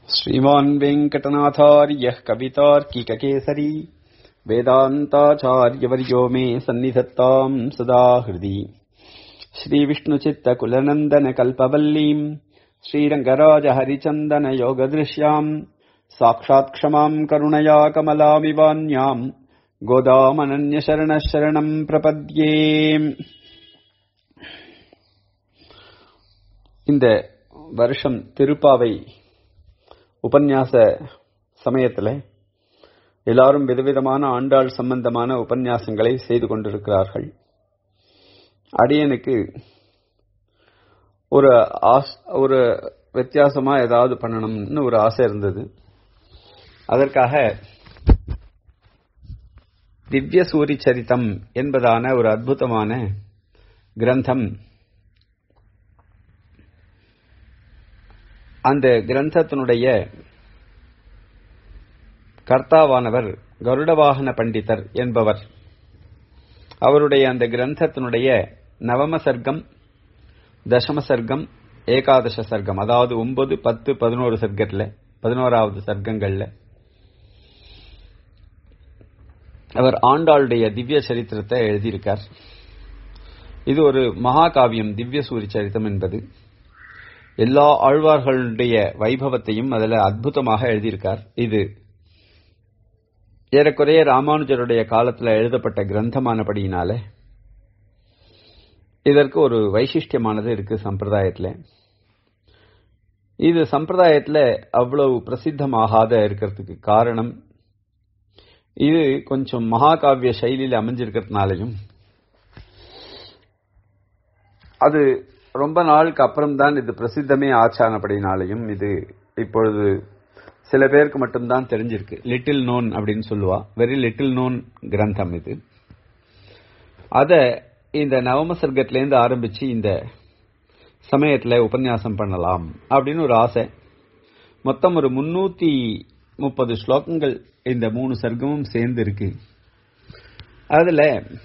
श्रीमान् वेङ्कटनाथार्यः कवितार्किककेसरी वेदान्ताचार्यवर्यो मे सन्निधत्ताम् सदा हृदि श्रीविष्णुचित्तकुलनन्दनकल्पवल्लीम् श्रीरङ्गराजहरिचन्दनयोगदृश्याम् साक्षात् क्षमाम् करुणया कमलामिवान्याम् गोदामनन्यशरणः शरणम् प्रपद्ये இந்த வருஷம் திருப்பாவை உபன்யாச சமயத்தில் எல்லாரும் விதவிதமான ஆண்டாள் சம்பந்தமான உபன்யாசங்களை செய்து கொண்டிருக்கிறார்கள் அடியனுக்கு ஒரு ஒரு வித்தியாசமா ஏதாவது பண்ணணும்னு ஒரு ஆசை இருந்தது அதற்காக திவ்ய சூரி சரித்தம் என்பதான ஒரு அற்புதமான கிரந்தம் அந்த கிரந்தத்தினுடைய கர்த்தாவானவர் கருடவாகன பண்டிதர் என்பவர் அவருடைய அந்த கிரந்தத்தினுடைய நவம சர்க்கம் தசம சர்க்கம் ஏகாதச சர்க்கம் அதாவது ஒன்பது பத்து பதினோரு சர்க்கத்தில் பதினோராவது சர்க்கங்கள்ல அவர் ஆண்டாளுடைய திவ்ய சரித்திரத்தை எழுதியிருக்கார் இது ஒரு மகாகாவியம் திவ்ய சூரி சரித்தம் என்பது எல்லா ஆழ்வார்களுடைய வைபவத்தையும் அதில் அற்புதமாக எழுதியிருக்கார் இது ஏறக்குறைய ராமானுஜருடைய காலத்தில் எழுதப்பட்ட கிரந்தமானபடியினால இதற்கு ஒரு வைசிஷ்டியமானது இருக்கு சம்பிரதாயத்தில் இது சம்பிரதாயத்தில் அவ்வளவு பிரசித்தமாகாத இருக்கிறதுக்கு காரணம் இது கொஞ்சம் மகாகாவிய சைலியில் அமைஞ்சிருக்கிறதுனாலையும் அது ரொம்ப நாளுக்கு அப்புறம் தான் இது பிரசித்தமே ஆச்சானபடினாலையும் இது இப்பொழுது சில பேருக்கு மட்டும்தான் தெரிஞ்சிருக்கு லிட்டில் நோன் அப்படின்னு சொல்லுவா வெரி லிட்டில் நோன் கிரந்தம் இது அத இந்த நவம சர்க்கத்திலேருந்து ஆரம்பிச்சு இந்த சமயத்தில் உபன்யாசம் பண்ணலாம் அப்படின்னு ஒரு ஆசை மொத்தம் ஒரு முன்னூத்தி முப்பது ஸ்லோகங்கள் இந்த மூணு சர்க்கமும் சேர்ந்து இருக்கு அதுல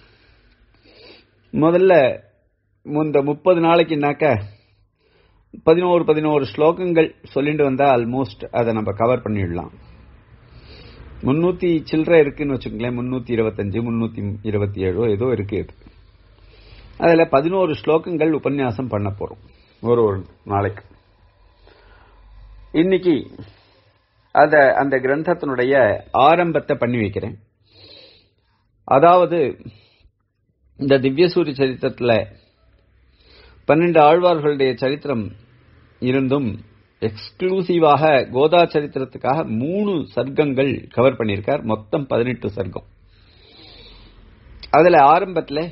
முதல்ல இந்த முப்பது நாளைக்குனாக்க பதினோரு பதினோரு ஸ்லோகங்கள் சொல்லிட்டு வந்தா ஆல்மோஸ்ட் அதை நம்ம கவர் பண்ணிடலாம் முன்னூத்தி சில்லற இருக்குன்னு வச்சுக்கோங்களேன் முன்னூத்தி இருபத்தஞ்சு முன்னூத்தி இருபத்தி ஏழோ ஏதோ இருக்கு அதுல பதினோரு ஸ்லோகங்கள் உபன்யாசம் பண்ண போறோம் ஒரு ஒரு நாளைக்கு இன்னைக்கு அத அந்த கிரந்தத்தினுடைய ஆரம்பத்தை பண்ணி வைக்கிறேன் அதாவது இந்த திவ்யசூரி சரித்திரத்தில் பன்னெண்டு ஆழ்வார்களுடைய சரித்திரம் இருந்தும் எக்ஸ்க்ளூசிவாக கோதா சரித்திரத்துக்காக மூணு சர்க்கங்கள் கவர் பண்ணியிருக்கார் மொத்தம் பதினெட்டு சர்க்கம் அதுல ஆரம்பத்தில்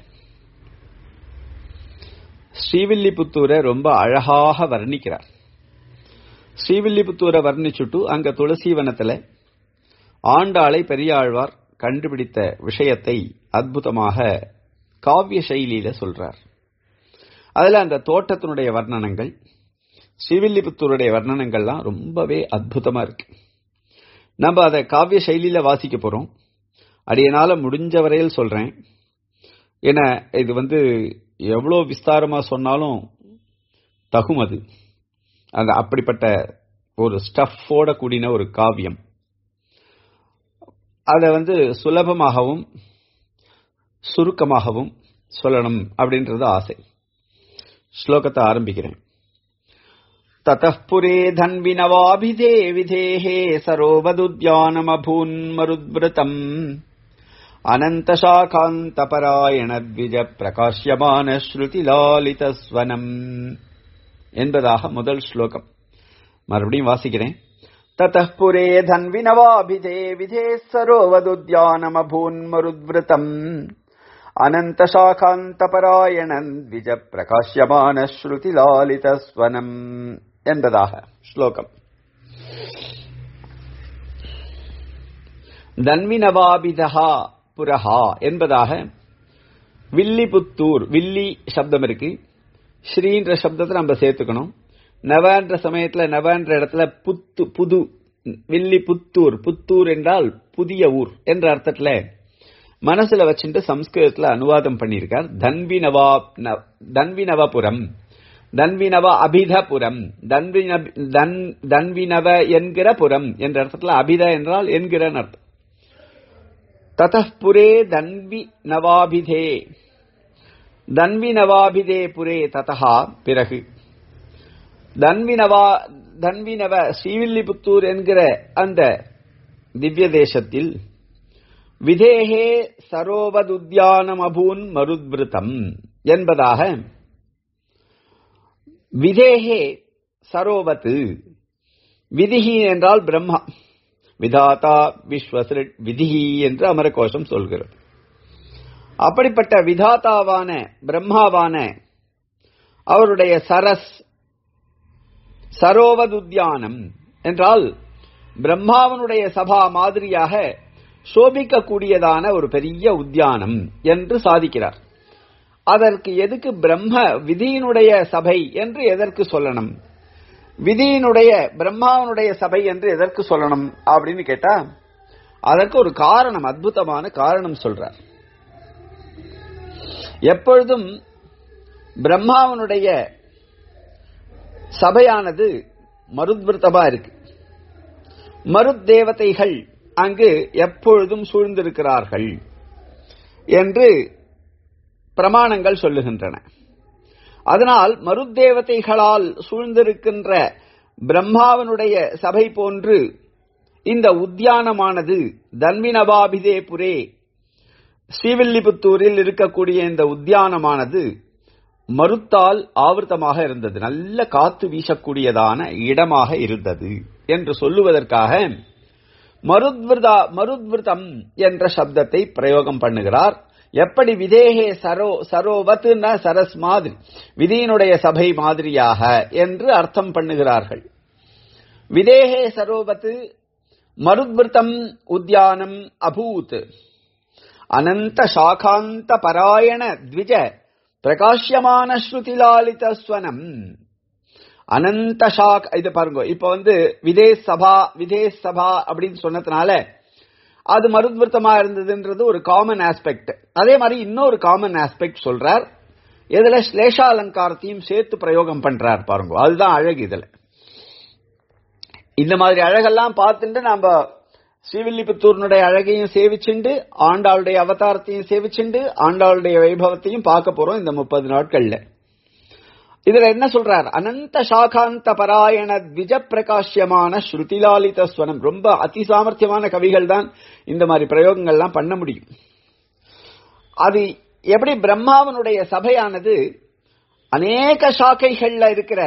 ஸ்ரீவில்லிபுத்தூரை ரொம்ப அழகாக வர்ணிக்கிறார் ஸ்ரீவில்லிபுத்தூரை வர்ணிச்சுட்டு அங்க துளசிவனத்தில் ஆண்டாளை பெரியாழ்வார் கண்டுபிடித்த விஷயத்தை அற்புதமாக காவிய சைலியில சொல்றார் அதுல அந்த தோட்டத்தினுடைய வர்ணனங்கள் ஸ்ரீவில்லிபுத்தூருடைய வர்ணனங்கள்லாம் ரொம்பவே அற்புதமா இருக்கு நம்ம அதை காவிய சைலியில வாசிக்க போறோம் அடியனால முடிஞ்ச வரையில் சொல்றேன் ஏன்னா இது வந்து எவ்வளோ விஸ்தாரமா சொன்னாலும் தகும் அது அந்த அப்படிப்பட்ட ஒரு ஸ்டஃபோட கூடின ஒரு காவியம் அதை வந்து சுலபமாகவும் சுருக்கமாகவும் சொல்லணும் அப்படின்றது ஆசை ஸ்லோகத்தை ஆரம்பிக்கிறேன் தத்தப்புரே தன்வினவாபிதே விதேஹே சரோவதுத்யானமபூன்மருத்விருத்தம் அனந்தசாகாந்தபராயணத்விஜ பிரகாஷ்யமான ஸ்ருதிலாலிதஸ்வனம் என்பதாக முதல் ஸ்லோகம் மறுபடியும் வாசிக்கிறேன் ततःपुरे धन्विनवाभिधे विधे सरोवदुद्यानमभून्मरुद्वृतम् अनन्तशाखान्तपरायणन् द्विजप्रकाश्यमानश्रुतिलालितस्वनम् என்பதாக ஸ்லோகம் தன்வினவாபிதா புரஹா என்பதாக வில்லிபுத்தூர் வில்லி சப்தம் இருக்கு ஸ்ரீன்ற சப்தத்தை நம்ம சேர்த்துக்கணும் நவன்ற சமயத்துல நவன்ற இடத்துல புத்து புது வில்லி புத்தூர் புத்தூர் என்றால் புதிய ஊர் என்ற அர்த்தத்துல மனசுல வச்சுட்டு சம்ஸ்கிருதத்துல அனுவாதம் பண்ணியிருக்கார் தன்வி நவா தன்வி நவபுரம் தன்வினவ அபிதபுரம் தன்வின தன் தன்வினவ என்கிற புறம் என்ற அர்த்தத்தில் அபித என்றால் என்கிற அர்த்தம் ததப்புரே தன்வி நவாபிதே தன்வி நவாபிதே புரே ததா பிறகு தன்வினவா தன்வினவ ஸ்ரீவில்லிபுத்தூர் என்கிற அந்த திவ்ய தேசத்தில் விதேகே சரோவதுத்யானம் அபூன் மருத்விருத்தம் என்பதாக விதேகே சரோவத்து விதிஹி என்றால் பிரம்மா விதாதா விஸ்வசிருட் விதிஹி என்று அமரகோஷம் சொல்கிறது அப்படிப்பட்ட விதாதாவான பிரம்மாவான அவருடைய சரஸ் சரோவதுத்யானம் என்றால் பிரம்மாவனுடைய சபா மாதிரியாக சோபிக்கக்கூடியதான ஒரு பெரிய உத்தியானம் என்று சாதிக்கிறார் அதற்கு எதுக்கு பிரம்ம விதியினுடைய சபை என்று எதற்கு சொல்லணும் விதியினுடைய பிரம்மாவனுடைய சபை என்று எதற்கு சொல்லணும் அப்படின்னு கேட்டா அதற்கு ஒரு காரணம் அற்புதமான காரணம் சொல்றார் எப்பொழுதும் பிரம்மாவனுடைய சபையானது மருத்விருத்தமா இருக்கு மருத் தேவதைகள் அங்கு எப்பொழுதும் சூழ்ந்திருக்கிறார்கள் என்று பிரமாணங்கள் சொல்லுகின்றன அதனால் மருத்தேவதைகளால் சூழ்ந்திருக்கின்ற பிரம்மாவனுடைய சபை போன்று இந்த உத்தியானமானது தன்வினவாபிதே புரே ஸ்ரீவில்லிபுத்தூரில் இருக்கக்கூடிய இந்த உத்தியானமானது மருத்தால் ஆவர்த்தமாக இருந்தது நல்ல காத்து வீசக்கூடியதான இடமாக இருந்தது என்று சொல்லுவதற்காக மருத்விருதா மருத்விருதம் என்ற சப்தத்தை பிரயோகம் பண்ணுகிறார் எப்படி விதேகே சரோ சரோவத்துன்னா சரஸ் மாதிரி விதியினுடைய சபை மாதிரியாக என்று அர்த்தம் பண்ணுகிறார்கள் விதேகே சரோவத்து மருத்விருத்தம் உத்தியானம் அபூத் அனந்த சாகாந்த பராயண த்விஜ பிரகாஷ்யமான ஸ்ருதிலாலித ஸ்வனம் அனந்த ஷாக் இது பாருங்க இப்ப வந்து விதேஷ் சபா விதேஷ் சபா அப்படின்னு சொன்னதுனால அது மருத்வர்த்தமா இருந்ததுன்றது ஒரு காமன் ஆஸ்பெக்ட் அதே மாதிரி இன்னொரு காமன் ஆஸ்பெக்ட் சொல்றார் இதுல ஸ்லேஷா அலங்காரத்தையும் சேர்த்து பிரயோகம் பண்றார் பாருங்க அதுதான் அழகு இதுல இந்த மாதிரி அழகெல்லாம் பார்த்துட்டு நாம ஸ்ரீவில்லிபுத்தூர்னுடைய அழகையும் சேவிச்சுண்டு ஆண்டாளுடைய அவதாரத்தையும் சேவிச்சுண்டு ஆண்டாளுடைய வைபவத்தையும் பார்க்க போறோம் இந்த முப்பது நாட்கள்ல இதுல என்ன சொல்றார் அனந்த சாகாந்த பராயண த்விஜ பிரகாஷ்யமான ஸ்ருதிலாலித ஸ்வனம் ரொம்ப அதி சாமர்த்தியமான கவிகள் தான் இந்த மாதிரி பிரயோகங்கள்லாம் பண்ண முடியும் அது எப்படி பிரம்மாவனுடைய சபையானது அநேக சாக்கைகள்ல இருக்கிற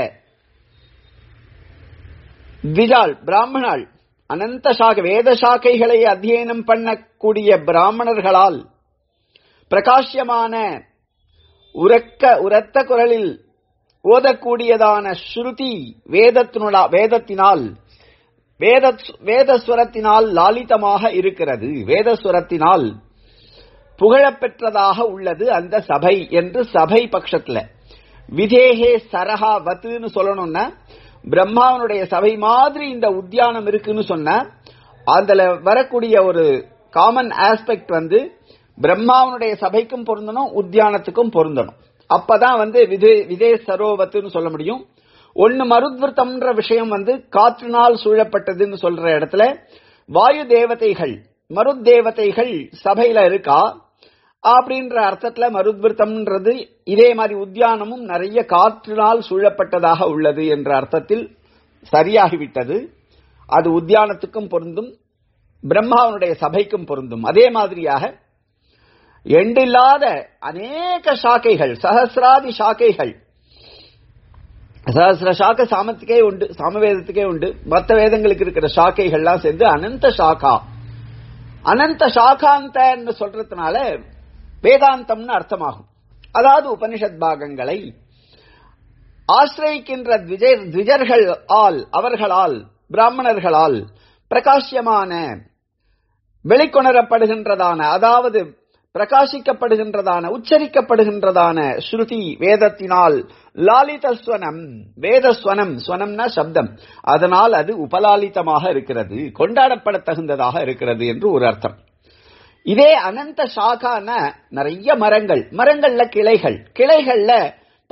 த்விஜால் பிராமணாள் அனந்த சாக வேத சாக்கைகளை அத்தியனம் பண்ணக்கூடிய பிராமணர்களால் பிரகாஷ்யமான உரக்க உரத்த குரலில் ஓதக்கூடியதான ஸ்ருதி வேதத்தினுடா வேதத்தினால் வேத வேதஸ்வரத்தினால் லாலிதமாக இருக்கிறது வேதஸ்வரத்தினால் புகழப்பெற்றதாக உள்ளது அந்த சபை என்று சபை பட்சத்துல விதேகே சரஹா வத்துன்னு சொல்லணும்னா பிரம்மாவனுடைய சபை மாதிரி இந்த உத்தியானம் இருக்குன்னு சொன்ன அதுல வரக்கூடிய ஒரு காமன் ஆஸ்பெக்ட் வந்து பிரம்மாவனுடைய சபைக்கும் பொருந்தணும் உத்தியானத்துக்கும் பொருந்தணும் அப்பதான் வந்து விதே விதே சரோவத்துன்னு சொல்ல முடியும் ஒன்னு மருத்விருத்தம்ன்ற விஷயம் வந்து காற்றினால் சூழப்பட்டதுன்னு சொல்ற இடத்துல வாயு தேவதைகள் மருத் தேவதைகள் சபையில இருக்கா அப்படின்ற அர்த்தத்துல மருத்விருத்தம்ன்றது இதே மாதிரி உத்தியானமும் நிறைய காற்றினால் சூழப்பட்டதாக உள்ளது என்ற அர்த்தத்தில் சரியாகிவிட்டது அது உத்தியானத்துக்கும் பொருந்தும் பிரம்மாவனுடைய சபைக்கும் பொருந்தும் அதே மாதிரியாக எண்டில்லாத அநேக சாக்கைகள் சகசிராதி சாக்கைகள் சகசிர சாக்க சாமத்துக்கே உண்டு சாமவேதத்துக்கே உண்டு மற்ற வேதங்களுக்கு இருக்கிற சாக்கைகள்லாம் சேர்ந்து அனந்த சாக்கா அனந்த சாகாந்தன்னு சொல்றதுனால வேதாந்தம்னு அர்த்தமாகும் அதாவது உபனிஷத் பாகங்களை ஆசிரியிக்கின்ற த்விஜர்கள் ஆல் அவர்களால் பிராமணர்களால் பிரகாசியமான வெளிக்கொணரப்படுகின்றதான அதாவது பிரகாசிக்கப்படுகின்றதான உச்சரிக்கப்படுகின்றதான ஸ்ருதி வேதத்தினால் லாலித ஸ்வனம் வேதஸ்வனம் ஸ்வனம்னா சப்தம் அதனால் அது உபலாலிதமாக இருக்கிறது கொண்டாடப்பட தகுந்ததாக இருக்கிறது என்று ஒரு அர்த்தம் இதே அனந்த சாகான நிறைய மரங்கள் மரங்கள்ல கிளைகள் கிளைகள்ல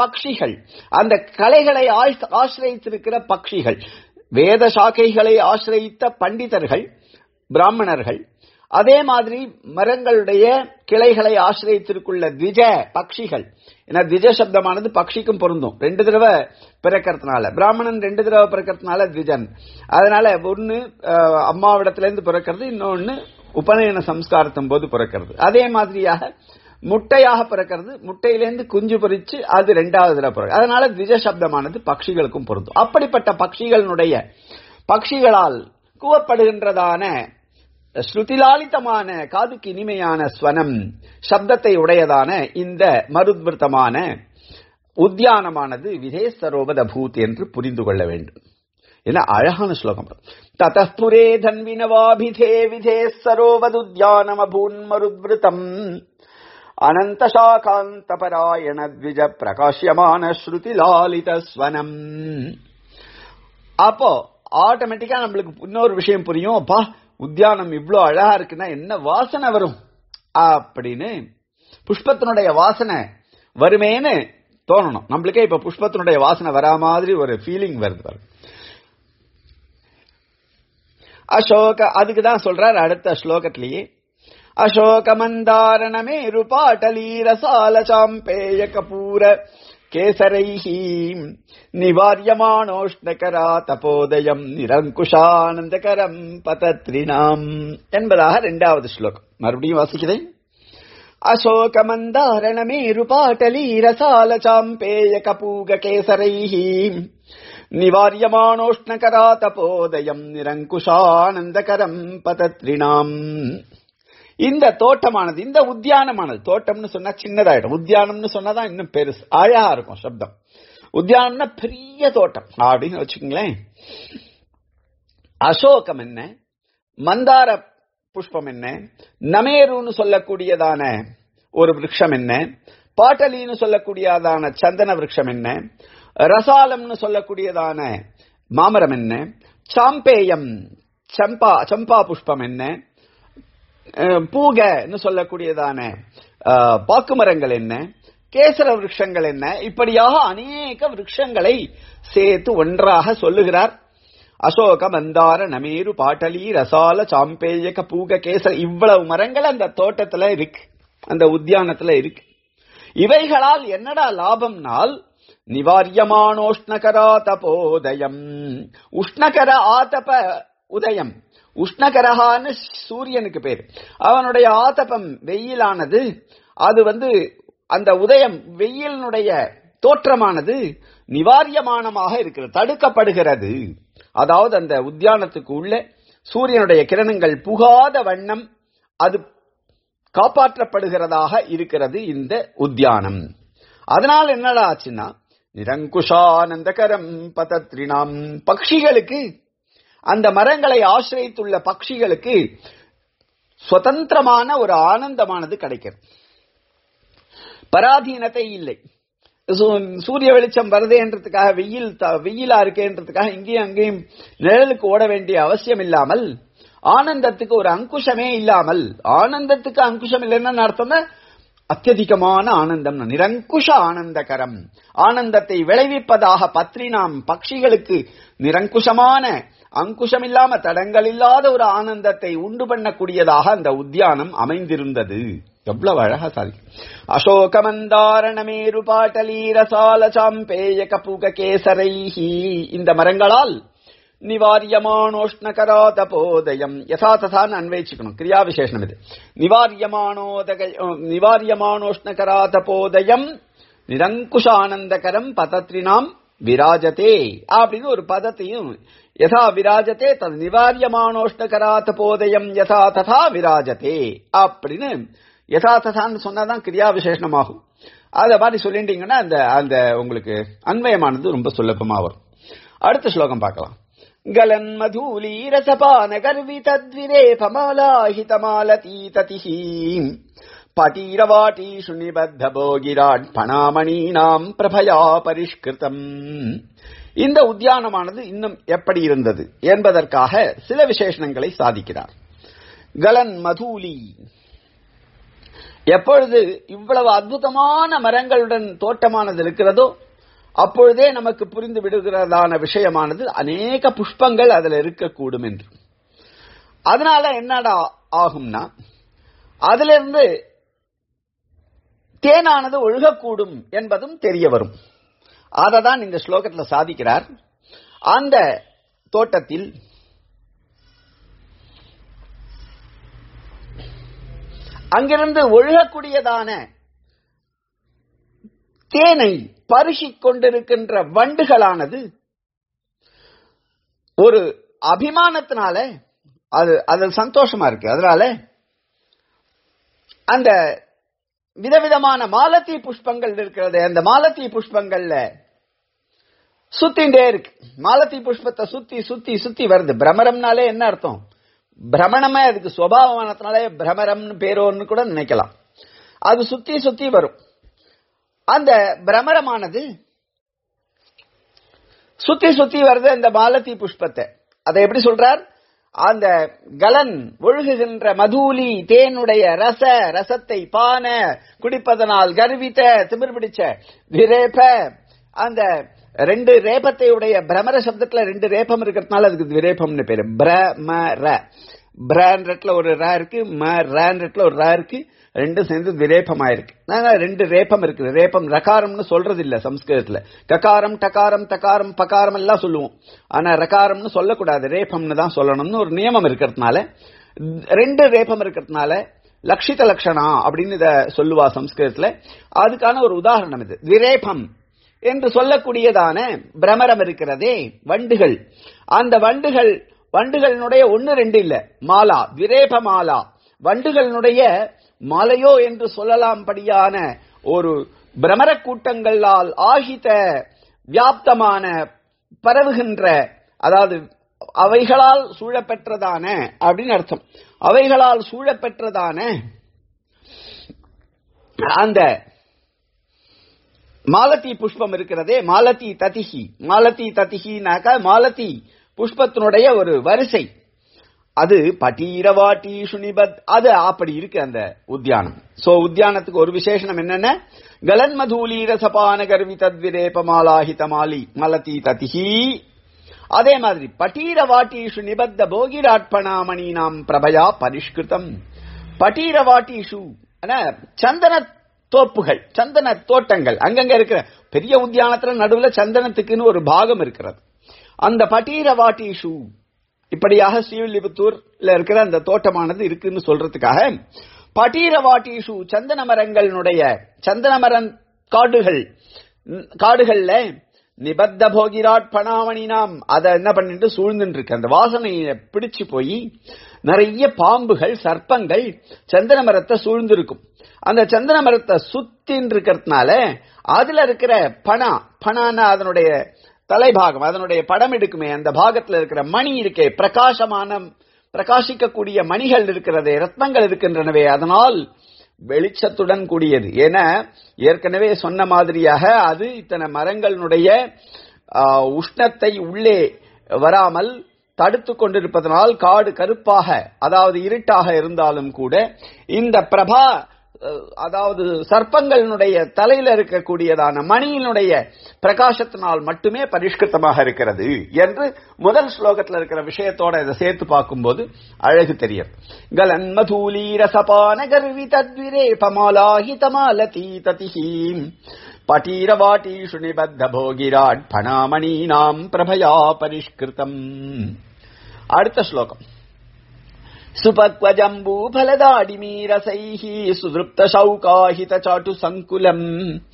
பக்ஷிகள் அந்த கலைகளை ஆஸ்- ஆசிரியத்திருக்கிற பக்ஷிகள் வேத சாக்கைகளை ஆசிரியத்த பண்டிதர்கள் பிராமணர்கள் அதே மாதிரி மரங்களுடைய கிளைகளை ஆசிரியத்திற்குள்ள திஜ பக்ஷிகள் ஏன்னா திஜ சப்தமானது பக்ஷிக்கும் பொருந்தும் ரெண்டு தடவை பிறக்கிறதுனால பிராமணன் ரெண்டு தடவை பிறக்கிறதுனால திஜன் அதனால ஒன்னு அஹ், அம்மாவிடத்துல இருந்து பிறக்கிறது இன்னொன்னு உபநயன சம்ஸ்காரத்தின் போது பிறக்கிறது அதே மாதிரியாக முட்டையாக பிறக்கிறது முட்டையிலேருந்து குஞ்சு பொரிச்சு அது ரெண்டாவது தடவை பிறகு அதனால திஜ சப்தமானது பக்ஷிகளுக்கும் பொருந்தும் அப்படிப்பட்ட பக்ஷிகளுடைய பக்ஷிகளால் கூவப்படுகின்றதான ஸ்ருதிலாலிதமான காதுக்கு இனிமையான ஸ்வனம் சப்தத்தை உடையதான இந்த மருத்விருத்தமான உத்தியானமானது விதேசரோபத பூத் என்று புரிந்து கொள்ள வேண்டும் என அழகான ஸ்லோகம் ததப்புரே தன்வினவாபிதே விதே சரோவதுத்யானமபூன் மருத்விருத்தம் அனந்த சாகாந்த பராயண த்விஜ பிரகாஷ்யமான ஸ்ருதி லாலித ஸ்வனம் அப்போ ஆட்டோமேட்டிக்கா நம்மளுக்கு இன்னொரு விஷயம் புரியும் அப்பா உத்தியானம் இவ்ளோ அழகா இருக்குன்னா என்ன வாசனை வரும் அப்படின்னு புஷ்பத்தினுடைய வாசனை வருமேன்னு தோணணும் நம்மளுக்கே இப்ப புஷ்பத்தினுடைய வாசனை வரா மாதிரி ஒரு ஃபீலிங் வருது பாருங்க அசோக அதுக்கு தான் சொல்றார் அடுத்த ஸ்லோகத்திலேயே அசோக மந்தாரணமே ருபாட்டலீரசால சாம்பேய கபூர கேசரைஹி நிவாரியமானோஷ்ணகரா தபோதயம் நிரங்குஷானந்தகரம் பதத்ரினாம் என்பதாக இரண்டாவது ஸ்லோகம் மறுபடியும் வாசிக்கிறேன் அசோக மந்தாரணமேரு பாட்டலீ ரசால சாம்பேய கபூக கேசரைஹி நிவாரியமானோஷ்ணகரா தபோதயம் நிரங்குஷானந்தகரம் பதத்ரினாம் இந்த தோட்டமானது இந்த உத்தியானமானது தோட்டம்னு சொன்னா சின்னதாயிடும் உத்தியானம்னு சொன்னாதான் இன்னும் பெருசு அழகா இருக்கும் சப்தம் உத்தியானம்னா பெரிய தோட்டம் அப்படின்னு வச்சுக்கோங்களேன் அசோகம் என்ன மந்தார புஷ்பம் என்ன நமேருன்னு சொல்லக்கூடியதான ஒரு விருட்சம் என்ன பாட்டலின்னு சொல்லக்கூடியதான சந்தன விருட்சம் என்ன ரசாலம்னு சொல்லக்கூடியதான மாமரம் என்ன சாம்பேயம் சம்பா சம்பா புஷ்பம் என்ன அஹ், பூகன்னு சொல்லக்கூடியதான அஹ், பாக்கு மரங்கள் என்ன கேசர விருட்சங்கள் என்ன இப்படியாக அநேக விருட்சங்களை சேர்த்து ஒன்றாக சொல்லுகிறார் அசோக மந்தார நமேரு பாட்டலி ரசால சாம்பேயக பூக கேசர இவ்வளவு மரங்கள் அந்த தோட்டத்துல இருக்கு அந்த உத்தியானத்துல இருக்கு இவைகளால் என்னடா லாபம்னால் நிவாரியமானோஷ்ணகரா தபோதயம் உஷ்ணகர ஆதப உதயம் உஷ்ணகரகான்னு சூரியனுக்கு பேர் அவனுடைய ஆதபம் வெயிலானது அது வந்து அந்த உதயம் வெயிலினுடைய தோற்றமானது நிவாரியமானமாக இருக்கிறது தடுக்கப்படுகிறது அதாவது அந்த உத்தியானத்துக்கு உள்ள சூரியனுடைய கிரணங்கள் புகாத வண்ணம் அது காப்பாற்றப்படுகிறதாக இருக்கிறது இந்த உத்தியானம் அதனால் என்னடா ஆச்சுன்னா நிரங்குஷானந்தகரம் பதத்ரினாம் பக்ஷிகளுக்கு அந்த மரங்களை ஆசிரியத்துள்ள பக்ஷிகளுக்கு சுதந்திரமான ஒரு ஆனந்தமானது கிடைக்கிறது பராதீனத்தை இல்லை சூ- சூரிய வெளிச்சம் வருதேன்றதுக்காக வெயில் த- வெயிலா இருக்கேன்றதுக்காக இங்கேயும் அங்கேயும் நிழலுக்கு ஓட வேண்டிய அவசியம் இல்லாமல் ஆனந்தத்துக்கு ஒரு அங்குஷமே இல்லாமல் ஆனந்தத்துக்கு அங்குஷம் இல்லைன்னு அர்த்தம்னா அத்தியதிகமான ஆனந்தம் நிரங்குஷ ஆனந்தகரம் ஆனந்தத்தை விளைவிப்பதாக பத்ரினாம் பக்ஷிகளுக்கு நிரங்குஷமான அங்குஷம் இல்லாம தடங்கள் இல்லாத ஒரு ஆனந்தத்தை உண்டு பண்ணக்கூடியதாக அந்த உத்தியானம் அமைந்திருந்தது எவ்வளவு அழகா சாரி அசோக மந்தாரணமேரு பாட்டலீ ரசால சாம்பேய கபுக கேசரைஹி இந்த மரங்களால் நிவாரியமானோஷ்ணகரா தபோதயம் யதா ததான்னு அன்வயிச்சுக்கணும் கிரியா விசேஷனம் இது நிவாரியமானோதக நிவாரியமானோஷ்ணகரா தபோதயம் நிரங்குஷானந்தகரம் பதத்ரினாம் விராஜதே அப்படின்னு ஒரு பதத்தையும் யதா விராஜதே தது நிவாரியமானோஷ்ணகரா தபோதயம் யதா ததா விராஜதே அப்படின்னு யதா ததான்னு சொன்னாதான் கிரியா விசேஷனமாகும் அத மாதிரி சொல்லிட்டீங்கன்னா அந்த அந்த உங்களுக்கு அன்வயமானது ரொம்ப சுலபமா வரும் அடுத்த ஸ்லோகம் பார்க்கலாம் கலன் மதூலி ரசபான கர்விதத்விரேபமாலாஹிதமாலதீததிஹி பட்டீரவாட்டீஷு நிபத்த போகிராட் பணாமணீனாம் பிரபயா பரிஷ்கிருதம் இந்த உத்தியானமானது இன்னும் எப்படி இருந்தது என்பதற்காக சில விசேஷணங்களை சாதிக்கிறார் கலன் மதூலி எப்பொழுது இவ்வளவு அற்புதமான மரங்களுடன் தோட்டமானது இருக்கிறதோ அப்பொழுதே நமக்கு புரிந்து விடுகிறதான விஷயமானது அநேக புஷ்பங்கள் அதுல இருக்கக்கூடும் என்று அதனால என்னடா ஆகும்னா அதுல இருந்து தேனானது ஒழுகக்கூடும் என்பதும் தெரிய வரும் அதை தான் இந்த ஸ்லோகத்துல சாதிக்கிறார் அந்த தோட்டத்தில் அங்கிருந்து ஒழுகக்கூடியதான தேனை பருகிக் கொண்டிருக்கின்ற வண்டுகளானது ஒரு அபிமானத்தினால அது அது சந்தோஷமா இருக்கு அதனால அந்த விதவிதமான மாலத்தி புஷ்பங்கள் இருக்கிறது அந்த மாலத்தி புஷ்பங்கள்ல சுத்திண்டே இருக்கு மாலத்தி புஷ்பத்தை சுத்தி சுத்தி சுத்தி வருது பிரமரம்னாலே என்ன அர்த்தம் பிரமணமே அதுக்கு சுவாவமானத்தினாலே பிரமரம்னு பேரோன்னு கூட நினைக்கலாம் அது சுத்தி சுத்தி வரும் அந்த பிரமரமானது சுத்தி சுத்தி வருது அந்த மாலத்தி புஷ்பத்தை அதை எப்படி சொல்றார் அந்த கலன் ஒழுகுகின்ற மதூலி தேனுடைய ரச ரசத்தை பான குடிப்பதனால் கர்வித்த திமிர் பிடிச்ச விரேப அந்த ரெண்டு ரேபத்தை உடைய பிரமர சப்தத்துல ரெண்டு ரேபம் இருக்கிறதுனால அதுக்கு விரேபம்னு பேரு பிரமர பிரன்றட்ல ஒரு ரா இருக்கு ம ரன்றட்ல ஒரு ரா இருக்கு ரெண்டும் சேர்ந்து விரேபமா இருக்கு நாங்க ரெண்டு ரேபம் இருக்கு ரேபம் ரகாரம்னு சொல்றது இல்ல சம்ஸ்கிருதத்துல ககாரம் டகாரம் தகாரம் பகாரம் எல்லாம் சொல்லுவோம் ஆனா ரகாரம்னு சொல்லக்கூடாது ரேபம்னு தான் சொல்லணும்னு ஒரு நியமம் இருக்கிறதுனால ரெண்டு ரேபம் இருக்கிறதுனால லட்சித லட்சணா அப்படின்னு இத சொல்லுவா சம்ஸ்கிருதத்துல அதுக்கான ஒரு உதாரணம் இது விரேபம் என்று சொல்லக்கூடியதான பிரமரம் இருக்கிறதே வண்டுகள் அந்த வண்டுகள் வண்டுகளினுடைய ஒன்னு ரெண்டு இல்ல மாலா விரேப மாலா வண்டுகளினுடைய மாலையோ என்று சொல்லலாம் படியான ஒரு பிரமர கூட்டங்களால் ஆகித வியாப்தமான பரவுகின்ற அதாவது அவைகளால் சூழப்பெற்றதான அப்படின்னு அர்த்தம் அவைகளால் சூழப்பெற்றதான அந்த மாலத்தி புஷ்பம் இருக்கிறதே மாலத்தி ததிகி மாலத்தி ததிகினாக்க மாலத்தி புஷ்பத்தினுடைய ஒரு வரிசை அது பட்டீரவாட்டி சுனிபத் அது அப்படி இருக்கு அந்த உத்தியானம் சோ உத்தியானத்துக்கு ஒரு விசேஷனம் என்னென்ன கலன் மதூலி ரசபான கர்வி தத்விரேப மாலாஹித மாலி மலதி ததிஹி அதே மாதிரி பட்டீரவாட்டீஷு நிபத்த போகிராட்பணாமணி நாம் பிரபயா பரிஷ்கிருதம் பட்டீரவாட்டீஷு சந்தன தோப்புகள் சந்தன தோட்டங்கள் அங்கங்க இருக்கிற பெரிய உத்தியானத்துல நடுவுல சந்தனத்துக்குன்னு ஒரு பாகம் இருக்கிறது அந்த பட்டீரவாட்டீஷு இப்படியாக ஸ்ரீவில்லிபுத்தூர்ல இருக்கிற அந்த தோட்டமானது இருக்குன்னு சொல்றதுக்காக பட்டீரவாட்டீஷு சந்தன மரங்களுடைய சந்தன மரம் காடுகள் காடுகள்ல நிபத்த போகிராட் பணாமணி நாம் அதை என்ன பண்ணிட்டு சூழ்ந்துட்டு இருக்கு அந்த வாசனையை பிடிச்சு போய் நிறைய பாம்புகள் சர்ப்பங்கள் சந்தன மரத்தை சூழ்ந்திருக்கும் அந்த சந்தன மரத்தை சுத்தின் இருக்கிறதுனால அதுல இருக்கிற பணா பணான்னா அதனுடைய தலைபாகம் அதனுடைய படம் எடுக்குமே அந்த பாகத்துல இருக்கிற மணி இருக்கே பிரகாசமான பிரகாசிக்கக்கூடிய மணிகள் இருக்கிறதே ரத்னங்கள் இருக்கின்றனவே அதனால் வெளிச்சத்துடன் கூடியது என ஏற்கனவே சொன்ன மாதிரியாக அது இத்தனை மரங்களுடைய உஷ்ணத்தை உள்ளே வராமல் தடுத்து கொண்டிருப்பதனால் காடு கருப்பாக அதாவது இருட்டாக இருந்தாலும் கூட இந்த பிரபா அதாவது சர்ப்பங்களினுடைய தலையில இருக்கக்கூடியதான மணியினுடைய பிரகாசத்தினால் மட்டுமே பரிஷ்கிருத்தமாக இருக்கிறது என்று முதல் ஸ்லோகத்தில் இருக்கிற விஷயத்தோட இதை சேர்த்து பார்க்கும்போது அழகு தெரியும் கலன் மதூலி ரசபான கர்வி தத்விரே பமாலாஹி தமாலதி ததிஹீம் பட்டீரவாட்டீஷு நிபத்த போகிராட் பணாமணீனாம் பிரபயா பரிஷ்கிருதம் அடுத்த ஸ்லோகம் सुपक्वजम्बूफलदाडिमीरसैः सुदृप्तशौकाहितचाटुसङ्कुलम्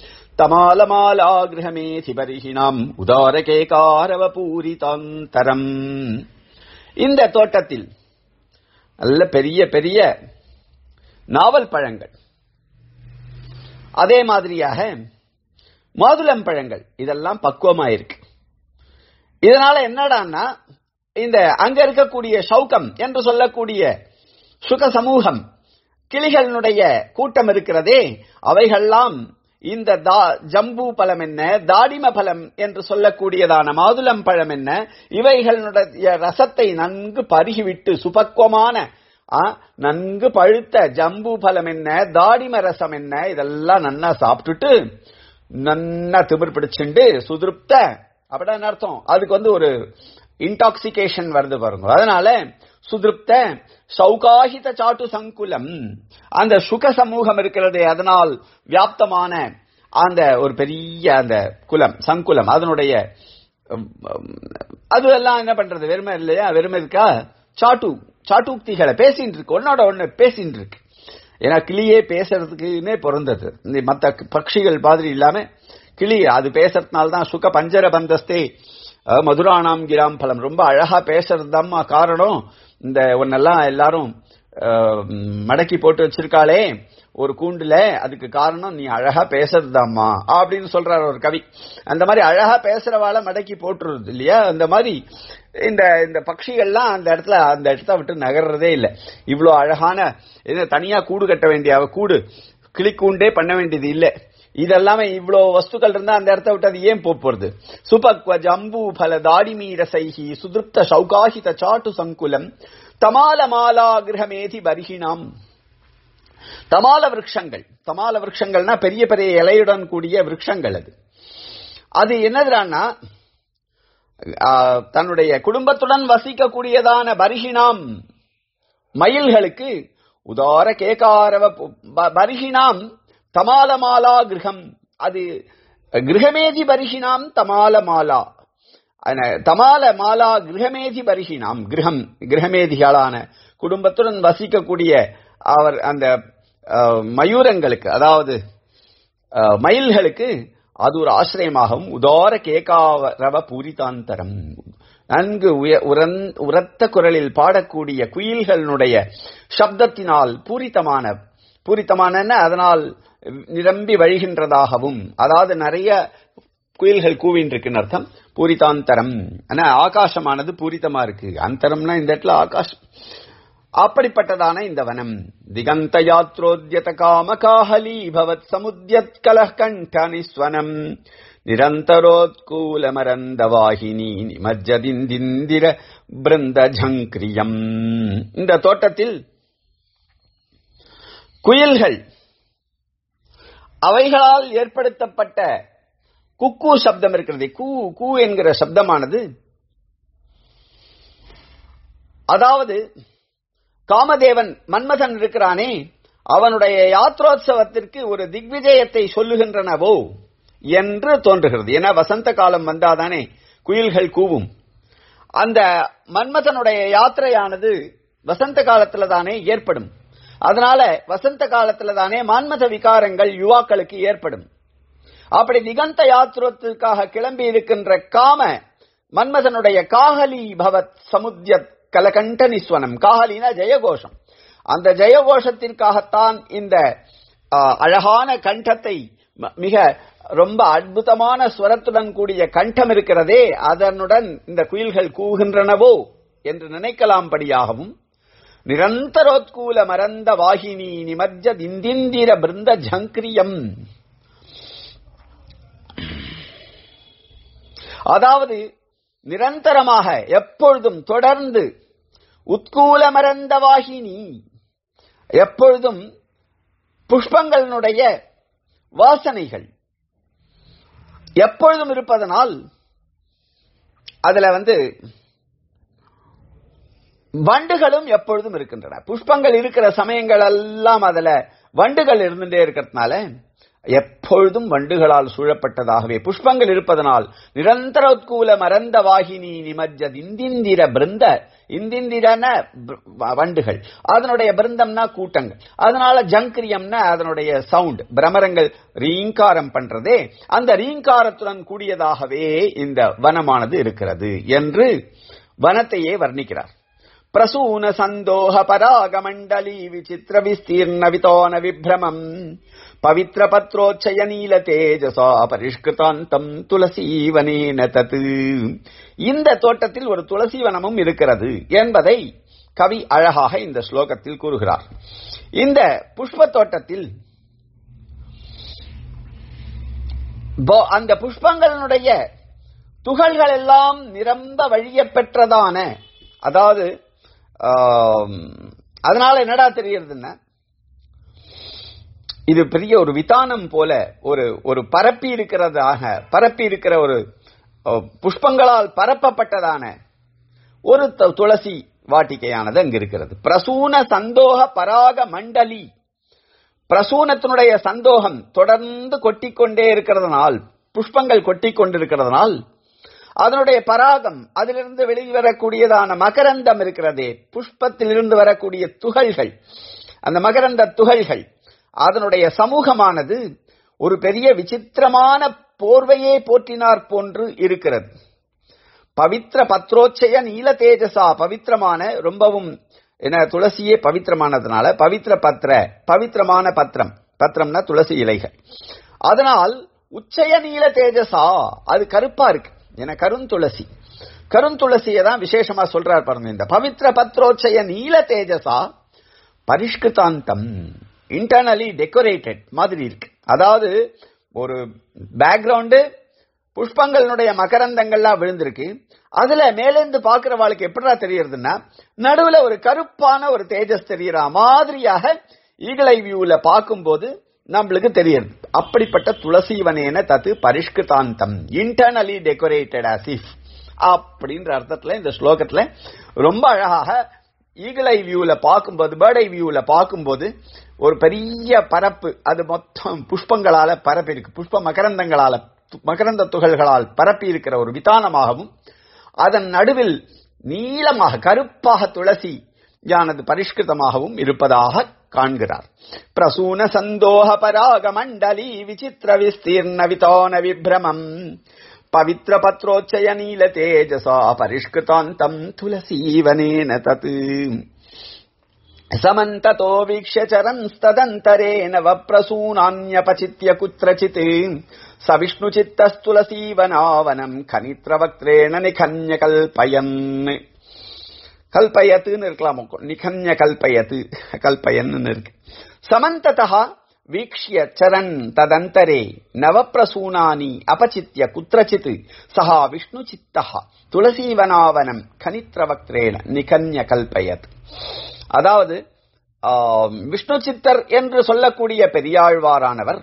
தமாலமாலாகிரகமேதிபரிஹினாம் உதாரகேகாரவபூரிதாந்தரம் இந்த தோட்டத்தில் நல்ல பெரிய பெரிய நாவல் பழங்கள் அதே மாதிரியாக மாதுளம் பழங்கள் இதெல்லாம் பக்குவமாயிருக்கு இதனால என்னடான்னா இந்த அங்க இருக்கக்கூடிய சௌக்கம் என்று சொல்லக்கூடிய சுக சமூகம் கிளிகளினுடைய கூட்டம் இருக்கிறதே அவைகள்லாம் இந்த ஜம்பு பழம் என்ன தாடிம பழம் என்று சொல்லக்கூடியதான மாதுளம் பழம் என்ன இவைகளுடைய ரசத்தை நன்கு பருகிவிட்டு சுபக்குவமான ஆ, நன்கு பழுத்த ஜம்பு பழம் என்ன தாடிம ரசம் என்ன இதெல்லாம் நன்னா சாப்பிட்டுட்டு நன்னா திமிர் பிடிச்சுண்டு சுதிருப்த அப்படின்னா என்ன அர்த்தம் அதுக்கு வந்து ஒரு இன்டாக்சிகேஷன் வருது பாருங்க அதனால சுதிருப்த சௌகாஹித சாட்டு சங்குலம் அந்த சுக சமூகம் இருக்கிறது அதனால் வியாப்தமான அந்த ஒரு பெரிய அந்த குலம் சங்குலம் அதனுடைய உம், உம், அது எல்லாம் என்ன பண்றது வெறுமை இல்லையா வெறுமை இருக்கா சாட்டு சாட்டுக்திகளை பேசிட்டு இருக்கு ஒன்னோட ஒண்ணு பேசிட்டு இருக்கு ஏன்னா கிளியே பேசுறதுக்குன்னே பிறந்தது இந்த மத்த பட்சிகள் மாதிரி இல்லாம கிளி அது பேசுறதுனால தான் சுக பஞ்சர பந்தஸ்தே அஹ், மதுராணாம் கிராம் பலம் ரொம்ப அழகா பேசுறது காரணம் இந்த ஒன்னெல்லாம் எல்லாரும் அஹ், மடக்கி போட்டு வச்சிருக்காளே ஒரு கூண்டுல அதுக்கு காரணம் நீ அழகா பேசுறதுதாம்மா அப்படின்னு சொல்றாரு ஒரு கவி அந்த மாதிரி அழகா பேசுறவாள மடக்கி போட்டுருது இல்லையா அந்த மாதிரி இந்த இந்த பட்சிகள்லாம் அந்த இடத்துல அந்த இடத்த விட்டு நகர்றதே இல்லை இவ்வளோ அழகான இது தனியா கூடு கட்ட வேண்டிய அவ கூடு கிளிக்கூண்டே பண்ண வேண்டியது இல்லை இதெல்லாமே இவ்வளோ வஸ்துக்கள் இருந்தா அந்த இடத்த விட்டு அது ஏன் போப் போறது சுபக்வ ஜம்பு பல தாடிமீ ரசைஹி சுதிருப்த சௌகாஹித சாட்டு சங்குலம் தமால மாலா கிரகமேதி பரிகிணாம் தமால விருட்சங்கள் தமால விருட்சங்கள்னா பெரிய பெரிய இலையுடன் கூடிய விருட்சங்கள் அது அது என்னதுடான்னா ஆ, தன்னுடைய குடும்பத்துடன் வசிக்கக்கூடியதான பரிகிணாம் மயில்களுக்கு உதார கேகாரவ பு- ப- பரிகிணாம் தமாலமாலா கிரகம் அது கிரகமேதி பரிகிணாம் தமாலமாலா அன- தமால மாலா கிரகமேதி பரிகிணாம் கிரகம் கிரகமேதிகளான குடும்பத்துடன் வசிக்கக்கூடிய அவர் அந்த அஹ், மயூரங்களுக்கு அதாவது அஹ், மயில்களுக்கு அது ஒரு ஆசிரியமாகவும் உதார கேகாரவ பூரிதாந்தரம் நன்கு உய- உரந்- உரத்த குரலில் பாடக்கூடிய குயில்களுடைய சப்தத்தினால் பூரித்தமான பூரித்தமான அதனால் நிரம்பி வழிகின்றதாகவும் அதாவது நிறைய குயில்கள் கூவின் இருக்குன்னு அர்த்தம் பூரிதாந்தரம் ஆனா ஆகாசமானது பூரித்தமா இருக்கு அந்தரம்னா இந்த இடத்துல ஆகாசம் அப்படிப்பட்டதான இந்த வனம் திகந்த யாத்ரோத்யத காம காஹலி பவத் சமுத்யத் கலஹ் கண்ட நிஸ்வனம் நிரந்தரோத்கூல மரந்த வாகினி நிமஜ்ஜதிந்திந்திர பிருந்த ஜங்கிரியம் இந்த தோட்டத்தில் குயில்கள் அவைகளால் ஏற்படுத்தப்பட்ட குக்கு சப்தம் இருக்கிறது கூ கூ என்கிற சப்தமானது அதாவது காமதேவன் மன்மதன் இருக்கிறானே அவனுடைய யாத்ரோத்சவத்திற்கு ஒரு திக்விஜயத்தை சொல்லுகின்றனவோ என்று தோன்றுகிறது ஏன்னா வசந்த காலம் வந்தாதானே குயில்கள் கூவும் அந்த மன்மதனுடைய யாத்திரையானது வசந்த காலத்துல தானே ஏற்படும் அதனால வசந்த காலத்துல தானே மான்மத விகாரங்கள் யுவாக்களுக்கு ஏற்படும் அப்படி திகந்த யாத்திரத்திற்காக கிளம்பி இருக்கின்ற காம மன்மதனுடைய காஹலி பவத் சமுத்தியத் கலகண்ட நிஸ்வனம் காஹலினா ஜெயகோஷம் அந்த ஜெயகோஷத்திற்காகத்தான் இந்த ஆ, அழகான கண்டத்தை ம- மிக ரொம்ப அற்புதமான ஸ்வரத்துடன் கூடிய கண்டம் இருக்கிறதே அதனுடன் இந்த குயில்கள் கூகின்றனவோ என்று நினைக்கலாம்படியாகவும் நிரந்தரோத்கூல மரந்த வாகினி நிமஜ்ஜ திந்திந்திர பிருந்த ஜங்கிரியம் அதாவது நிரந்தரமாக எப்பொழுதும் தொடர்ந்து உத்கூல மரந்த வாகினி எப்பொழுதும் புஷ்பங்களினுடைய வாசனைகள் எப்பொழுதும் இருப்பதனால் அதுல வந்து வண்டுகளும் எப்பொழுதும் இருக்கின்றன புஷ்பங்கள் இருக்கிற சமயங்கள் எல்லாம் அதுல வண்டுகள் இருந்துட்டே இருக்கிறதுனால எப்பொழுதும் வண்டுகளால் சூழப்பட்டதாகவே புஷ்பங்கள் இருப்பதனால் நிரந்தரோத்கூல மரந்த வாகினி நிமஜ்ஜ இந்திந்திர பிருந்த இந்திந்திரன ப- வண்டுகள் அதனுடைய பிருந்தம்னா கூட்டங்கள் அதனால ஜங்கிரியம்னா அதனுடைய சவுண்ட் பிரமரங்கள் ரீங்காரம் பண்றதே அந்த ரீங்காரத்துடன் கூடியதாகவே இந்த வனமானது இருக்கிறது என்று வனத்தையே வர்ணிக்கிறார் பிரசூன சந்தோஹ பராகமண்டலி விசித்திர விஸ்தீர்ண விதோன விப்ரமம் பவித்ர பத்ரோச்சய நீல தேஜசா பரிஷ்கிருதாந்தம் துளசீவனேன தத்து இந்த தோட்டத்தில் ஒரு துளசி வனமும் இருக்கிறது என்பதை கவி அழகாக இந்த ஸ்லோகத்தில் கூறுகிறார் இந்த புஷ்ப தோட்டத்தில் போ- அந்த புஷ்பங்களினுடைய துகள்கள் எல்லாம் நிரம்ப வழிய பெற்றதான அதாவது ஆம், அதனால என்னடா தெரியறதுன்னா இது பெரிய ஒரு விதானம் போல ஒரு ஒரு பரப்பி இருக்கிறதாக பரப்பி இருக்கிற ஒரு அஹ், புஷ்பங்களால் பரப்பப்பட்டதான ஒரு து- துளசி வாட்டிக்கையானது அங்கு இருக்கிறது பிரசூன சந்தோக பராக மண்டலி பிரசூனத்தினுடைய சந்தோகம் தொடர்ந்து கொட்டிக்கொண்டே இருக்கிறதுனால் புஷ்பங்கள் கொட்டிக் கொண்டிருக்கிறதுனால் அதனுடைய பராகம் அதிலிருந்து வெளிவரக்கூடியதான மகரந்தம் இருக்கிறதே புஷ்பத்திலிருந்து வரக்கூடிய துகள்கள் அந்த மகரந்த துகள்கள் அதனுடைய சமூகமானது ஒரு பெரிய விசித்திரமான போர்வையே போற்றினார் போன்று இருக்கிறது பவித்ர பத்ரோச்சய நீல தேஜசா பவித்திரமான ரொம்பவும் என்ன துளசியே பவித்திரமானதுனால பவித்ர பத்ர பவித்திரமான பத்திரம் பத்திரம்னா துளசி இலைகள் அதனால் உச்சய நீல தேஜசா அது கருப்பா இருக்கு என கருந்துளசி கருந்துளசியை தான் விசேஷமா சொல்றார் பாருங்க இந்த பவித்ர பத்ரோச்சய நீல தேஜசா பரிஷ்கிருதாந்தம் இன்டர்னலி டெக்கரேட்டட் மாதிரி இருக்கு அதாவது ஒரு பேக்ரவுண்டு புஷ்பங்களுடைய மகரந்தங்கள்லாம் விழுந்திருக்கு அதுல மேலேந்து பாக்குறவாளுக்கு எப்படிடா தெரியறதுன்னா நடுவுல ஒரு கருப்பான ஒரு தேஜஸ் தெரியற மாதிரியாக ஈகலை வியூல பார்க்கும்போது நம்மளுக்கு தெரியுது அப்படிப்பட்ட துளசிவனேன தத்து பரிஷ்கிருதாந்தம் இன்டர்னலி டெக்கரேட்டட் அசிஃப் அப்படின்ற அர்த்தத்துல இந்த ஸ்லோகத்துல ரொம்ப அழகாக ஈகிளை வியூல பார்க்கும்போது பேர்டை வியூல பார்க்கும்போது ஒரு பெரிய பரப்பு அது மொத்தம் புஷ்பங்களால பரப்பி இருக்கு புஷ்ப மகரந்தங்களால து- மகரந்த துகள்களால் பரப்பி இருக்கிற ஒரு விதானமாகவும் அதன் நடுவில் நீளமாக கருப்பாக துளசி யானது பரிஷ்கிருதமாகவும் இருப்பதாக காண்கிறார் பிரசூன சந்தோக பராக மண்டலி விசித்திர விஸ்தீர்ண விதான விப்ரமம் பவித்ர பத்ரோச்சய நீல தேஜசா பரிஷ்கிருதாந்தம் துளசீவனேன தத் समन्ततो वीक्ष्य चरंस्तदन्तरेण वप्रसूनान्यपचित्य कुत्रचित् स विष्णुचित्तस्तुलसीवनावनम् खनित्रवक्त्रेण निखन्यकल्पयन् கல்பயத்துன்னு இருக்கலாம் நிகன்ய கல்பயத்து கல்பயன்னு இருக்கு சமந்ததா வீக்ஷ்ய சரன் ததந்தரே நவப்பிரசூனானி அபசித்ய குத்திரச்சித் சஹா விஷ்ணு சித்தா துளசீவனாவனம் கனித்ரவக்திரேன நிகன்ய கல்பயத் அதாவது ஆம், விஷ்ணு சித்தர் என்று சொல்லக்கூடிய பெரியாழ்வாரானவர்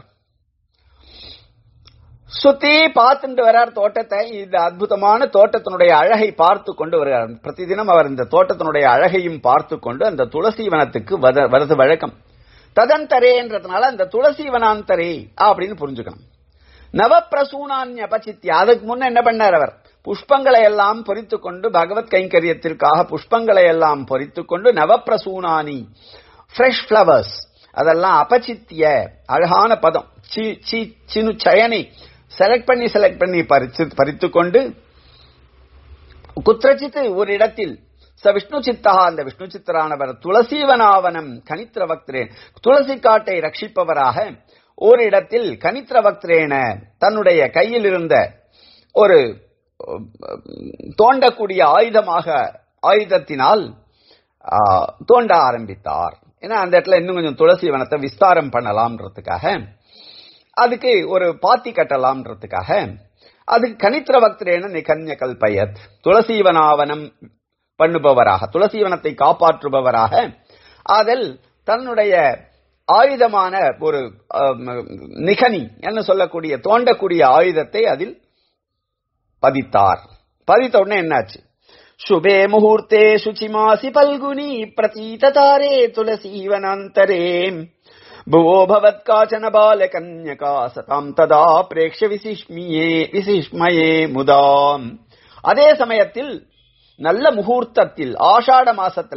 சுத்தி பார்த்துட்டு வரார் தோட்டத்தை இந்த அற்புதமான தோட்டத்தினுடைய அழகை பார்த்து கொண்டு வருகிறார் பிரதிதினம் அவர் இந்த தோட்டத்தினுடைய அழகையும் பார்த்து கொண்டு அந்த துளசி வனத்துக்கு வத- வரது வழக்கம் ததந்தரேன்றதுனால அந்த துளசி வனாந்தரே அப்படின்னு புரிஞ்சுக்கணும் நவப்பிரசூனான்ய அபசித்யா அதுக்கு முன்ன என்ன பண்ணார் அவர் புஷ்பங்களை எல்லாம் பொறித்து கொண்டு பகவத் கைங்கரியத்திற்காக புஷ்பங்களை எல்லாம் பொறித்து கொண்டு நவப்பிரசூனானி ஃப்ரெஷ் ஃப்ளவர்ஸ் அதெல்லாம் அபசித்திய அழகான பதம் சி சி சினு சயனை செலக்ட் பண்ணி செலக்ட் பண்ணி பறிச்சு பறித்து கொண்டு குத்திரச்சித்து ஒரு இடத்தில் ச விஷ்ணு சித்தா அந்த விஷ்ணு சித்தரானவர் துளசீவனாவனம் கனித்திரவக்திரேன் துளசி காட்டை ரட்சிப்பவராக ஒரு இடத்தில் கனித்திரவக்திரேன தன்னுடைய கையில் இருந்த ஒரு அஹ், தோண்டக்கூடிய ஆயுதமாக ஆயுதத்தினால் ஆ, தோண்ட ஆரம்பித்தார் ஏன்னா அந்த இடத்துல இன்னும் கொஞ்சம் துளசி வனத்தை விஸ்தாரம் பண்ணலாம்ன்றதுக்காக அதுக்கு ஒரு பாத்தி கட்டலாம்ன்றதுக்காக அதுக்கு கனித்திர பக்தரேன நிகன்ய கல்பயத் துளசீவனாவனம் பண்ணுபவராக துளசீவனத்தை காப்பாற்றுபவராக அதில் தன்னுடைய ஆயுதமான ஒரு ஆம், நிகனி என்று சொல்லக்கூடிய தோண்டக்கூடிய ஆயுதத்தை அதில் பதித்தார் பதித்த உடனே என்னாச்சு शुभे मुहूर्ते शुचिमासि पल्गुनी प्रतीततारे तुलसीवनान्तरे भुवो भवत्काचन बालकन्यका सताम् तदा प्रेक्ष्य विसिष्मिये விசிஷ்மயே முதாம் அதே சமயத்தில் நல்ல முகூர்த்தத்தில் ஆஷாட மாசத்துல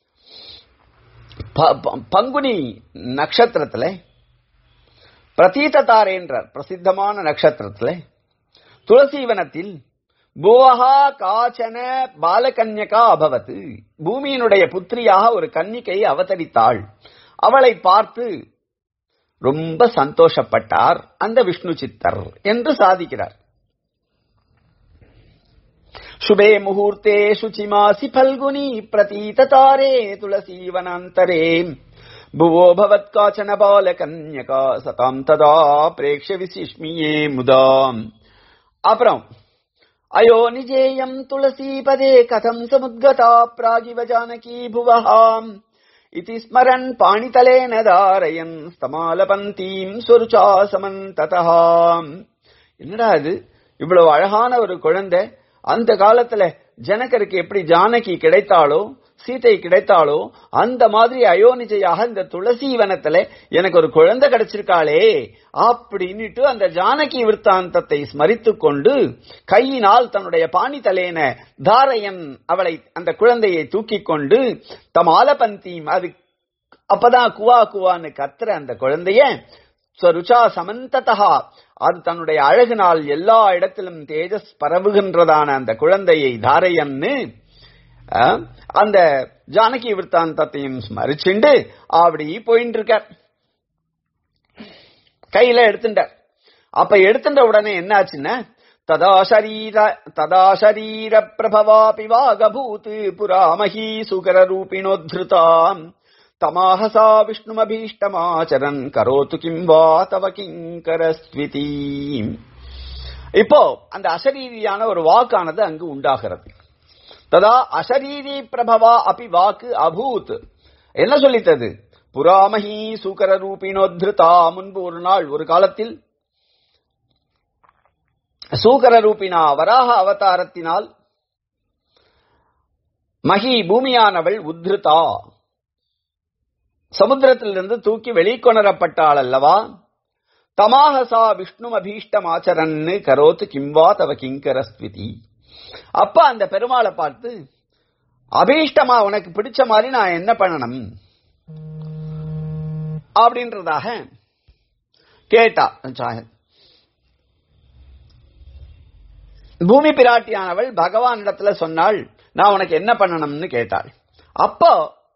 ப- ப- பங்குனி நட்சத்திரத்துல பிரதீததாரேன்ற பிரசித்தமான நட்சத்திரத்துல துளசீவனத்தில் புவஹா காச்சன பாலகன்யகா அபவத் பூமியினுடைய புத்திரியாக ஒரு கன்னிகை அவதரித்தாள் அவளை பார்த்து ரொம்ப சந்தோஷப்பட்டார் அந்த விஷ்ணு சித்தர் என்று சாதிக்கிறார் शुभे मुहूर्ते शुचिमासि फल्गुनी प्रतीततारे तुलसीवनान्तरे भुवो भवत्काचन बालकन्यका सताम् तदा प्रेक्ष्य विसिष्मिये मुदाम् அப்புறம் அயோ நிஜேயம் துளசீபதே கதம் சமுத்கதா பிராகிவ ஜானகி புவஹாம் इति स्मरन् पाणितलेन धारयन् स्तमालपन्तीम् सुरुचा समन्ततः என்னடா இது இவ்வளவு அழகான ஒரு குழந்தை அந்த காலத்துல ஜனகருக்கு எப்படி ஜானகி கிடைத்தாளோ சீதை கிடைத்தாளோ அந்த மாதிரி அயோனிஜையாக இந்த துளசி வனத்துல எனக்கு ஒரு குழந்தை கிடைச்சிருக்காளே அப்படின்னுட்டு அந்த ஜானகி விற்த்தாந்தத்தை ஸ்மரித்து கொண்டு கையினால் தன்னுடைய பாணி தலையன தாரையன் அவளை அந்த குழந்தையை தூக்கி கொண்டு தம் ஆலபந்தீம் அது அப்பதான் குவா குவான்னு கத்துற அந்த குழந்தைய ருச்சா சமந்ததா அது தன்னுடைய அழகினால் எல்லா இடத்திலும் தேஜஸ் பரவுகின்றதான அந்த குழந்தையை தாரையன்னு அந்த ஜானகி விற்த்தாந்தத்தையும் ஸ்மரிச்சுண்டு அப்படி போயிட்டு இருக்கார் கையில எடுத்துட்டார் அப்ப எடுத்துட்ட உடனே என்ன ஆச்சுன்னா ததா சரீர ததா சரீர பிரபவாபி வாகபூத் புராமஹி சுகர ரூபிணோத்ருதாம் தமாஹசா விஷ்ணுமபீஷ்டமாச்சரன் கரோத்து கிம் வா தவ கிங்கரஸ்விதி இப்போ அந்த அசரீரியான ஒரு வாக்கானது அங்கு உண்டாகிறது ததா அசரீரி பிரபவா அபி வாக்கு அபூத் என்ன சொல்லித்தது புராமஹி சூக்கர ரூபினோத்ருதா முன்பு ஒரு நாள் ஒரு காலத்தில் சூக்கர ரூபினா வராக அவதாரத்தினால் மகி பூமியானவள் உத்ருதா சமுத்திரத்திலிருந்து தூக்கி வெளிக்கொணரப்பட்டாள் அல்லவா தமாகசா விஷ்ணு அபீஷ்டம் ஆச்சரன்னு கரோத்து கிம்வா தவ கிங்கரஸ்விதி அப்ப அந்த பெருமாளை பார்த்து அபீஷ்டமா உனக்கு பிடிச்ச மாதிரி நான் என்ன பண்ணணும் அப்படின்றதாக கேட்டா பூமி பிராட்டியானவள் பகவான் இடத்துல சொன்னாள் நான் உனக்கு என்ன பண்ணணும்னு கேட்டாள் அப்போ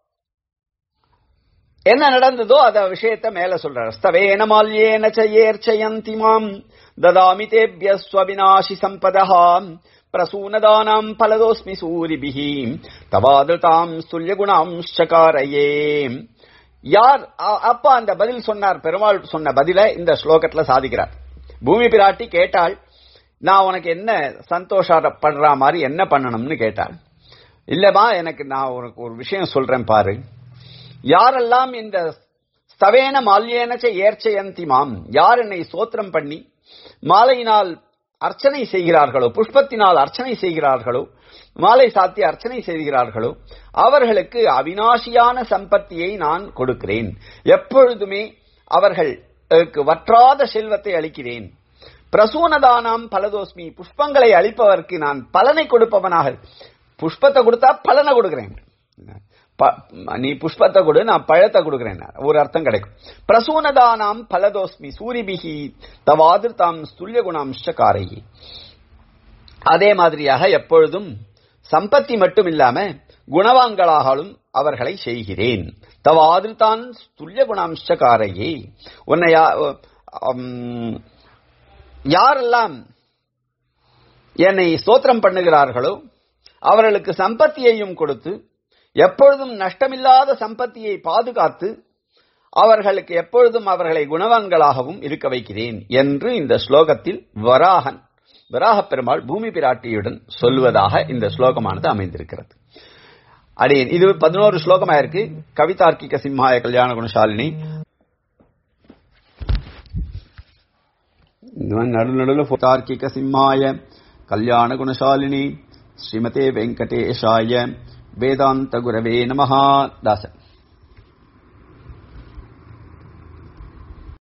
என்ன நடந்ததோ அத விஷயத்த மேல சொல்றார் ஸ்தவேன மால்யேன ஏர்ச்சயந்தி மாம் ததாமி தேபிய ஸ்வவினாசி சம்பதஹாம் பிரசூனதானாம் பலதோஸ்மி சூரிபிஹி தவாதிருதாம் ஸ்துல்யகுணாம்சகாரையே யார் அப்ப அந்த பதில் சொன்னார் பெருமாள் சொன்ன பதில இந்த ஸ்லோகத்துல சாதிக்கிறார் பூமி பிராட்டி கேட்டாள் நான் உனக்கு என்ன சந்தோஷப்படுற மாதிரி என்ன பண்ணணும்னு கேட்டாள் இல்லமா எனக்கு நான் உனக்கு ஒரு விஷயம் சொல்றேன் பாரு யாரெல்லாம் இந்த ஸ்தவேன மால்யேனச்ச ஏர்ச்சயந்தி மாம் யார் என்னை சோத்திரம் பண்ணி மாலையினால் அர்ச்சனை செய்கிறார்களோ புஷ்பத்தினால் அர்ச்சனை செய்கிறார்களோ மாலை சாத்தி அர்ச்சனை செய்கிறார்களோ அவர்களுக்கு அவினாசியான சம்பத்தியை நான் கொடுக்கிறேன் எப்பொழுதுமே அவர்களுக்கு வற்றாத செல்வத்தை அளிக்கிறேன் பிரசூனதானாம் பலதோஸ்மி புஷ்பங்களை அளிப்பவர்க்கு நான் பலனை கொடுப்பவனாக புஷ்பத்தை கொடுத்தா பலனை கொடுக்கிறேன் நீ புஷ்பத்தை கொடு நான் பழத்தை கொடுக்கிறேன் ஒரு அர்த்தம் கிடைக்கும் பிரசூனதானாம் பலதோஸ்மி சூரிபிகி தவாதிர்தாம் ஸ்துல்ய குணாம்சகாரையே அதே மாதிரியாக எப்பொழுதும் சம்பத்தி மட்டும் இல்லாம குணவான்களாகவும் அவர்களை செய்கிறேன் தவாதிர்தான் ஸ்துல்ய குணாம்சகாரையே உன்னை யாரெல்லாம் என்னை ஸ்தோத்திரம் பண்ணுகிறார்களோ அவர்களுக்கு சம்பத்தியையும் கொடுத்து எப்பொழுதும் நஷ்டமில்லாத சம்பத்தியை பாதுகாத்து அவர்களுக்கு எப்பொழுதும் அவர்களை குணவான்களாகவும் இருக்க வைக்கிறேன் என்று இந்த ஸ்லோகத்தில் வராகன் வராக பெருமாள் பூமி பிராட்டியுடன் சொல்வதாக இந்த ஸ்லோகமானது அமைந்திருக்கிறது அடி இது பதினோரு ஸ்லோகமா இருக்கு கவிதார்க்கிக சிம்மாய கல்யாண குணசாலினி நடு நடுவில் தார்க்கிக சிம்மாய கல்யாண குணசாலினி ஸ்ரீமதே வெங்கடேஷாய வேதாந்த குரவே நமஹா தாசன்